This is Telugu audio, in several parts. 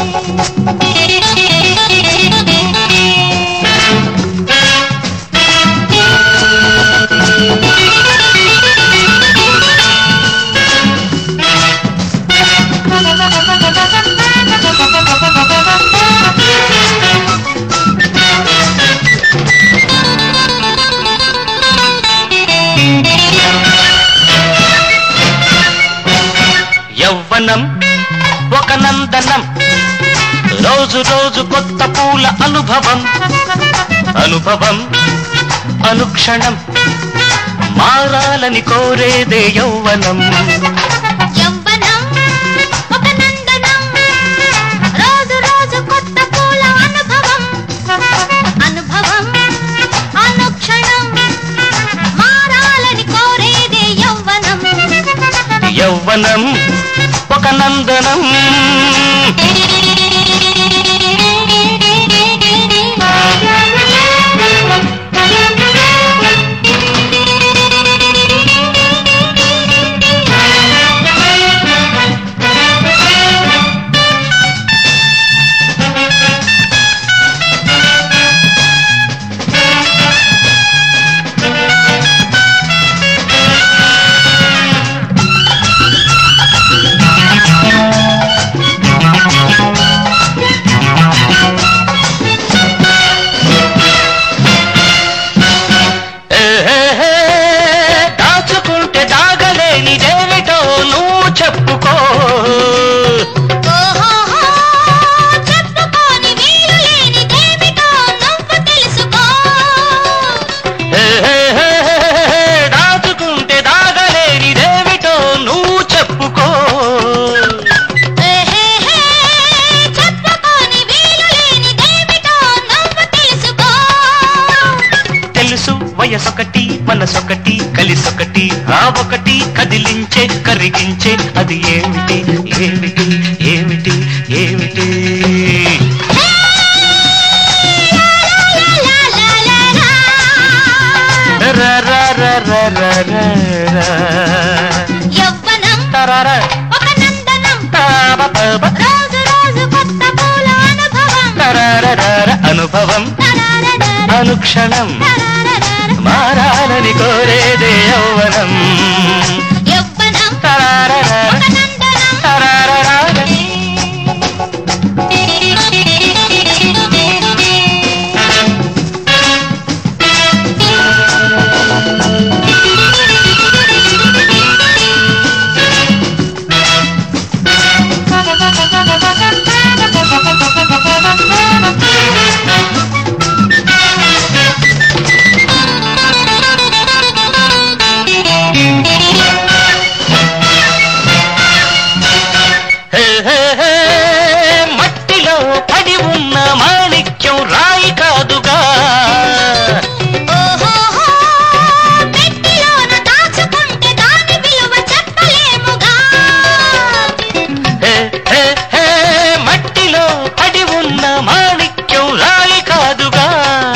యవ్వనం ఒక నందనం రోజు రోజు కొత్త పూల అనుభవం అనుభవం అనుక్షణం మారాలని కోరేదే యౌవనం యవ్వనం ఒక నందనం రోజు రోజు కొత్త పూల అనుభవం అనుభవం అనుక్షణం మారాలని కోరేదే యవ్వనం యవ్వనం ఒక నందనం ఏహే, దాచుకుంటే దాగలేనిదేమిటో నువ్వు చెప్పుకో ఓహోహో, చెప్పుకోని వీలు లేనిదేమిటో నువ్వు తెలుసుకో ఏహే, దాచుకుంటే దాగలేనిదేమిటో నువ్వు చెప్పుకో ఏహేహే, చెప్పుకోని వీలు లేనిదేమిటో నువ్వు తెలుసుకో తెలుసు వయసొకటి మనసొకటి కలిసొకటి ఆ ఒకటి కదిలించే కరిగించే అది ఏమిటి ఏమిటి ఏమిటి ఏమిటి లా, లా, లా, లా. రా, రా, రా, రా, రా, రా, రా. యవ్వనం తరారా, ఒక నందనం తాబ, పబ, రోజు రోజు కొత్త పూల అనుభవం తరారరార, అనుభవం తరారరార, అనుక్షణం తరారరార. మారాలని కోరేదే యౌవనం యవ్వనం తరారరార, ఒక నందనం తరారరార. హే, హే, హే, మట్టిలో పడి ఉన్న మాణిక్యం రాయి కాదుగా ఓహోహో, పెట్టెలోన దాచుకుంటే దాని విలువ చెప్పలేముగా. హే, హే, హే, మట్టిలో పడి ఉన్న మాణిక్యం రాయి కాదుగా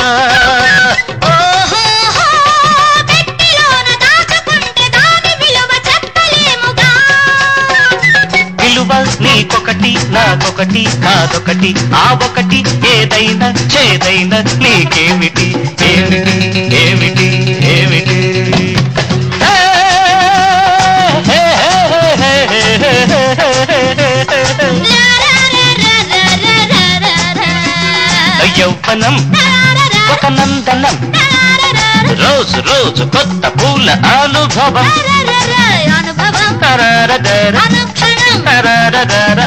ఓహోహో, పెట్టెలోన దాచుకుంటే దాని విలువ చెప్పలేముగా. విలువ నీకొకటి నాకొకటి కాదొకటి ఆ ఒకటి ఏదైనా చేదైనా నీకేమిటి ఏమిటి ఏమిటి ఏమిటి హే, హే, హే, హే, హే, హే, హే, హే, హే, హే. లారారారారారారా. యౌవనం లారారా, ఒక నందనం లారారా, రోజు రోజు కొత్త పూల అనుభవం లారారా, అనుభవం తరారదర, అనుక్షణం తరారదర,